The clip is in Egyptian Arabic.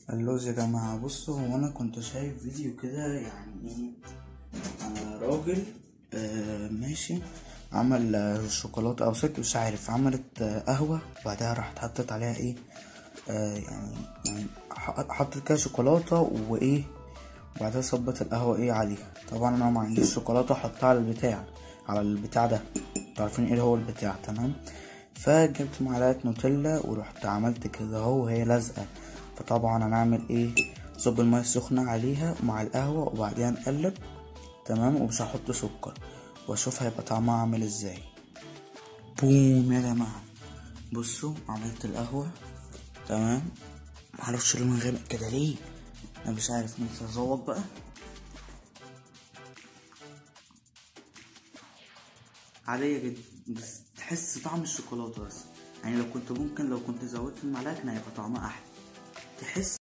اللوز يا جماعة بصوا هو أنا كنت شايف فيديو كده يعني إيه آه، راجل آه ماشي عمل آه، شوكولاتة أو ست مش عارف عملت آه، قهوة وبعدها راحت حطت عليها إيه آه يعني يعني ح- حطت كده شوكولاتة وإيه وبعدها صبت القهوة إيه عليها طبعا أنا معيش شوكولاتة أحطها على البتاع على البتاع ده انتوا عارفين إيه هو البتاع تمام فجبت معلقة نوتيلا ورحت عملت كده اهو وهي لازقة فطبعا هنعمل ايه صب المية السخنة عليها مع القهوة وبعدين نقلب تمام ومش هحط سكر واشوف هيبقى طعمها عامل ازاي بوم يا جماعة بصوا عملت القهوة تمام معرفش لونها غامق كده ليه انا مش عارف مش هزوق بقى عادية جدا بس تحس طعم الشوكولاتة بس يعني لو كنت ممكن لو كنت زودت المعلقة كان هيبقى طعمها أحلى تحس